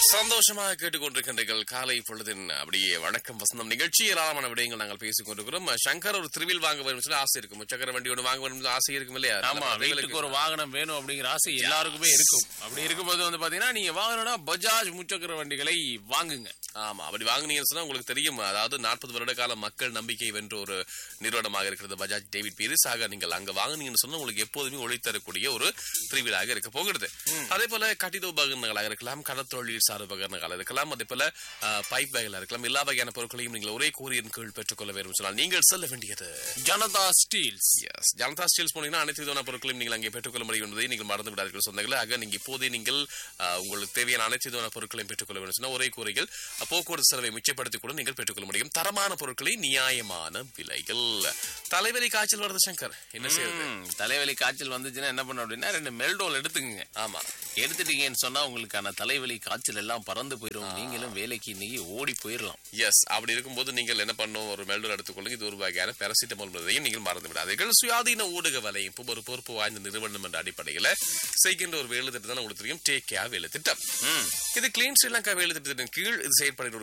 சந்தோஷமாக கேட்டுக்கொண்டிருக்கின்றீர்கள் காலை பொழுதின் அப்படியே வணக்கம் வசந்தம் நிகழ்ச்சி ஏராளமான விடயங்கள் நாங்கள் பேசிக் கொண்டிருக்கிறோம் சங்கர் ஒரு திருவில் வாங்க வேணும் சொல்லி ஆசை இருக்கும் முச்சக்கர வண்டி ஒன்று வாங்க வேணும் ஆசை இருக்கும் இல்லையா ஆமா நம்ம வீட்டுக்கு ஒரு வாகனம் வேணும் அப்படிங்கிற ஆசை எல்லாருக்குமே இருக்கும் அப்படி இருக்கும்போது வந்து பாத்தீங்கன்னா நீங்க வாங்கணும்னா பஜாஜ் முச்சக்கர வண்டிகளை வாங்குங்க ஆமா அப்படி வாங்குனீங்கன்னு சொன்னா உங்களுக்கு தெரியும் அதாவது நாற்பது வருட கால மக்கள் நம்பிக்கை வென்ற ஒரு நிறுவனமாக இருக்கிறது பஜாஜ் டேவிட் பீரிஸ் ஆக நீங்கள் அங்க வாங்குனீங்கன்னு சொன்னா உங்களுக்கு எப்போதுமே ஒளி தரக்கூடிய ஒரு திருவிழாக இருக்க போகிறது அதே போல கட்டிட உபகரணங்களாக இருக்கலாம் கடத்தொழில் சார் உபகரணங்களாக இருக்கலாம் அதே போல அஹ், பைப் வகைகளாக இருக்கலாம் எல்லா வகையான பொருட்களையும் நீங்கள் ஒரே கூறியின் கீழ் பெற்றுக்கொள்ள வேண்டும் சொன்னால் நீங்கள் செல்ல வேண்டியது Janata Steels yes Janata Steels போனீங்கன்னா அனைத்து விதமான பொருட்களையும் நீங்கள் அங்கே பெற்றுக்கொள்ள முடியும் என்பதை நீங்கள் மறந்து விடாதீர்கள் சொந்தங்களே ஆக நீங்க இப்போதே நீங்கள் அஹ், உங்களுக்கு தேவையான அனைத்து விதமான பொருட்களையும் பெற்றுக்கொள்ள வேண்டும் சொன்னா ஒரே கூரைகள் அஹ், போக்குவரத்து செலவை மிச்சப்படுத்தி கூட நீங்கள் பெற்றுக்கொள்ள முடியும் தரமான பொருட்களை நியாயமான விலைகள் தலைவலி காய்ச்சல் வருது சங்கர் என்ன செய்யுது ம், தலைவலி காய்ச்சல் வந்துச்சுன்னா என்ன பண்ணணும் அப்படின்னா ரெண்டு மெல்டோல் எடுத்துக்கங்க ஆமா எடுத்துட்டீங்கன்னு சொன்னா உங்களுக்கான தலைவலி காய்ச்சல் எல்லாம் பறந்து போயிடும் நீங்களும் வேலைக்கு இன்னைக்கு ஓடி போயிடலாம் எஸ் அப்படி இருக்கும்போது நீங்கள் என்ன பண்ணணும் ஒரு மெல்டோர் எடுத்துக்கொள்ளுங்க இது ஒரு வகையான பேரசிட்டமால் என்பதையும் நீங்கள் மறந்து விடாதீர்கள் சுயாதீன ஊடக வலையமைப்பு ஒரு பொறுப்பு வாய்ந்த நிறுவனம் என்ற அடிப்படையில் செய்கின்ற ஒரு வேலை திட்டம் தான் உங்களுக்கு தெரியும் டேக் கேர் வேலை திட்டம் ம். இது கிளீன் ஸ்ரீலங்கா வேலை திட்டத்தின் கீழ் இது செயற்படுகிற ஒரு